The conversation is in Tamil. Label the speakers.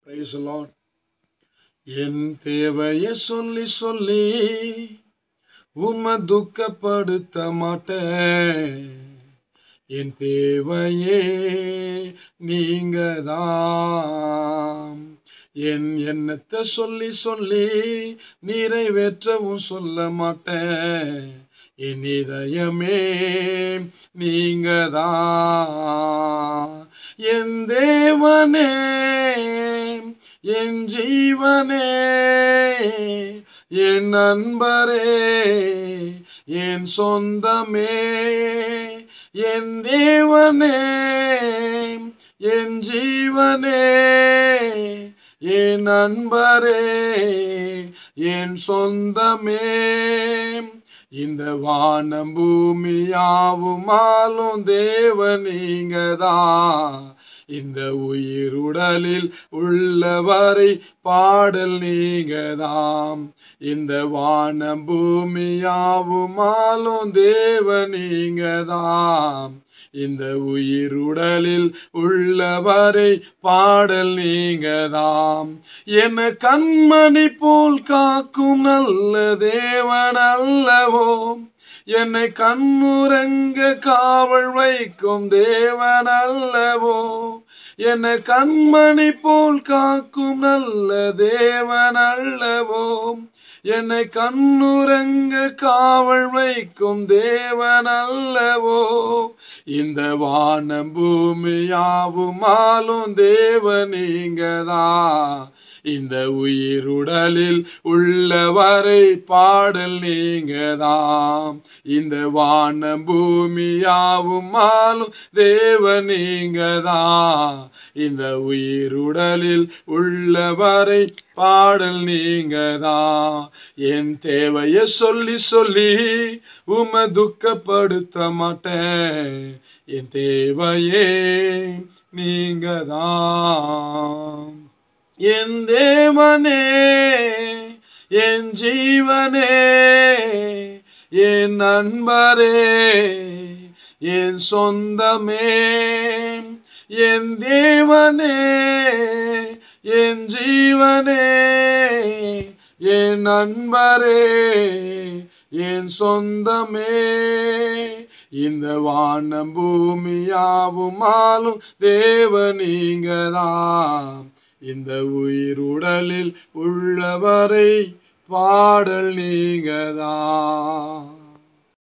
Speaker 1: Praise the Lord. என் தேவைய சொல்லி சொல்லி உம துக்கப்படுத்த மாட்டேன் என் தேவையே நீங்க தான் என் எண்ணத்தை சொல்லி சொல்லி நிறைவேற்றவும் சொல்ல மாட்டேன் என் இதயமே நீங்க தான் என் தேவனே என் ஜீவனே என் நண்பரே என் சொந்தமே என் தேவனே என் ஜீவனே என் நண்பரே என் சொந்தமே இந்த வானம் பூமியாவுமாலும் தேவ நீங்கதான் இந்த உயிருடலில் உள்ளவரை பாடல் நீங்கதாம் இந்த வானம் பூமியாவுமாலும் தேவ நீங்கதாம் இந்த உயிருடலில் உள்ளவரை பாடல் நீங்கதாம் என கண்மணி போல் காக்கும் நல்ல தேவன் அல்லவோ என்னை கண்ணுறங்க காவல் வைக்கும் தேவன் அல்லவோ என்னை கண்மணி போல் காக்கும் நல்ல தேவன் அல்லவோ என்னை கண்ணுறங்க காவல் வைக்கும் தேவன் அல்லவோ இந்த வானம் பூமியாவுமாலும் தேவ நீங்கதான் இந்த உயிருடலில் உள்ளவரை பாடல் நீங்கதாம் இந்த வானம் பூமியாவுமாலும் தேவ நீங்கதான் இந்த உயிருடலில் உள்ளவரை பாடல் நீங்கதான் என் தேவைய சொல்லி சொல்லி உம துக்கப்படுத்த மாட்டேன் என் தேவையே நீங்கதான் என் தேவனே என் ஜீவனே என் நண்பரே என் சொந்தமே என் தேவனே என் ஜீவனே என் நண்பரே என் சொந்தமே இந்த வானம் பூமியாவுமாலும் தேவ நீங்கதான் இந்த உயிருடலில் உள்ளவரை பாடல் நீங்கதான்